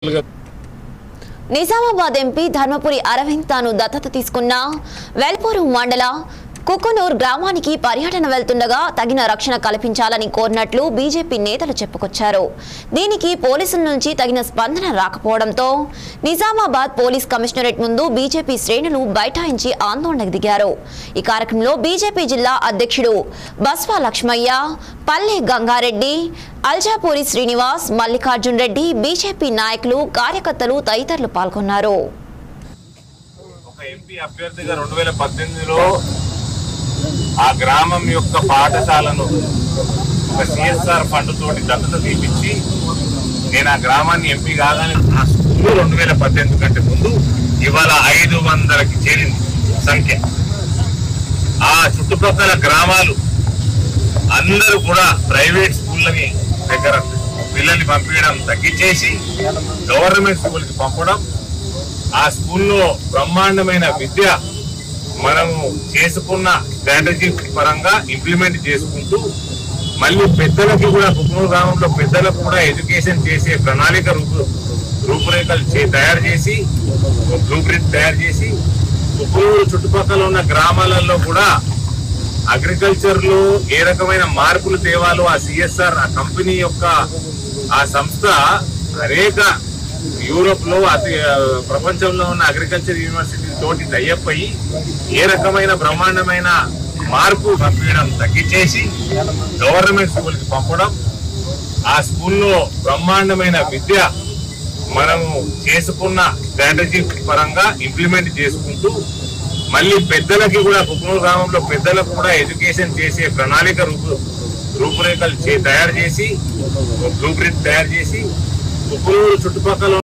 Nizamabad MP Dharmapuri Arvind తాను దత్తత తీసుకున్న వెల్పూరు మండల కుకునూర్ గ్రామానికి పర్యటన వెళ్తుండగా తగిన రక్షణ కల్పించాలని కోరినట్లు బీజేపీ నేతలు చెప్పుకొచ్చారు దీనికి పోలీసుల నుంచి తగిన స్పందన రాకపోవడంతో నిజామాబాద్ పోలీస్ కమిషనరేట్ ముందు బీజేపీ శ్రేణులు బైఠాయించి ఆందోళనకు దిగారు ఈ కార్యక్రమంలో బీజేపీ జిల్లా అధ్యక్షుడు బస్వా లక్ష్మయ్య పల్లె గంగారెడ్డి అల్జాపూరి శ్రీనివాస్ మల్లికార్జున్ రెడ్డి బీజేపీ నాయకులు కార్యకర్తలు తదితరులు పాల్గొన్నారు ఒక ఎంపీ అభ్యర్థిగా రెండు వేల పద్దెనిమిదిలో ఆ గ్రామం యొక్క పాఠశాలను ఒక సిఎస్ఆర్ ఫండ్ తోటి దత్తత తీపించి నేను ఆ గ్రామాన్ని ఎంపీ కాగానే ఆ స్కూల్ రెండు వేల పద్దెనిమిది కంటే ముందు ఇవాళ ఐదు వందలకి చేరింది సంఖ్య ఆ చుట్టుపక్కల గ్రామాలు అందరూ కూడా ప్రైవేట్ స్కూళ్ళని దగ్గర పిల్లల్ని పంపించడం తగ్గించేసి గవర్నమెంట్ స్కూల్కి పంపడం ఆ స్కూల్లో బ్రహ్మాండమైన విద్య మనము చేసుకున్న స్ట్రాటజీ పరంగా ఇంప్లిమెంట్ చేసుకుంటూ మళ్ళీ పెద్దలకి కూడా కుటుంబ గ్రామంలో పెద్దలకు కూడా ఎడ్యుకేషన్ చేసే ప్రణాళిక రూపు రూపురేఖలు చే- తయారు చేసి బ్లూ ప్రింట్ తయారు చేసి కుప్పలూరు చుట్టుపక్కల ఉన్న గ్రామాలలో కూడా అగ్రికల్చర్ లో ఏ రకమైన మార్పులు తేవాలో ఆ సిఎస్ఆర్ ఆ కంపెనీ యొక్క ఆ సంస్థ అనేక యూరోప్ లో అతి ఆ, ప్రపంచంలో ఉన్న అగ్రికల్చర్ యూనివర్సిటీ తోటి టైఅప్ అయ్యి ఏ రకమైన బ్రహ్మాండమైన మార్పు పంపించడం తగ్గించేసి గవర్నమెంట్ స్కూల్ కి పంపడం ఆ స్కూల్లో బ్రహ్మాండమైన విద్య మనము చేసుకున్న స్ట్రాటజీ పరంగా ఇంప్లిమెంట్ చేసుకుంటూ మళ్ళీ పెద్దలకి కూడా కుటుంబ గ్రామంలో పెద్దలకు కూడా ఎడ్యుకేషన్ చేసే ప్రణాళిక రూపు రూపురేఖలు చే- తయారు చేసి బ్లూ ప్రింట్ తయారు చేసి కుప్పలూరు చుట్టుపక్కల